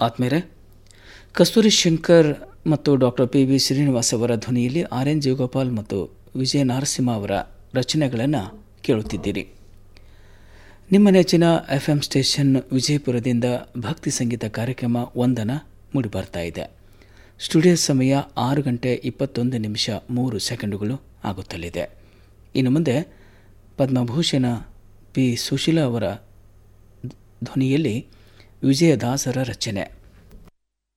ಆತ್ಮೇರೆ ಕಸ್ತೂರಿ ಶಂಕರ್ ಮತ್ತು doctor P V Srinivas ಅವರ ಧ್ವನಿಯಲ್ಲಿ ಆರ್ ಎನ್ ಜಯಗೋಪಾಲ್ ಮತ್ತು ವಿಜಯ ನರಸಿಂಹ ಅವರ ರಚನೆಗಳನ್ನು ಕೇಳುತ್ತಿದ್ದೀರಿ ನಿಮ್ಮ ನೆಚ್ಚಿನ ಎಫ್ ಎಂ ಸ್ಟೇಷನ್ ವಿಜಯಪುರದಿಂದ ಭಕ್ತಿ ಸಂಗೀತ ಕಾರ್ಯಕ್ರಮ ಒಂದನ ಮೂಡಿಬರ್ತಾ ಇದೆ ಸ್ಟುಡಿಯೋ ಸಮಯ ಆರು ಗಂಟೆ ಇಪ್ಪತ್ತೊಂದು ನಿಮಿಷ ಮೂರು ಸೆಕೆಂಡುಗಳು ಆಗುತ್ತಲಿದೆ ಇನ್ನು ಮುಂದೆ ಪದ್ಮಭೂಷಣ ಪಿ ಸುಶೀಲಾ ಅವರ ಧ್ವನಿಯಲ್ಲಿ ವಿಜಯದಾಸರ ರಚನೆ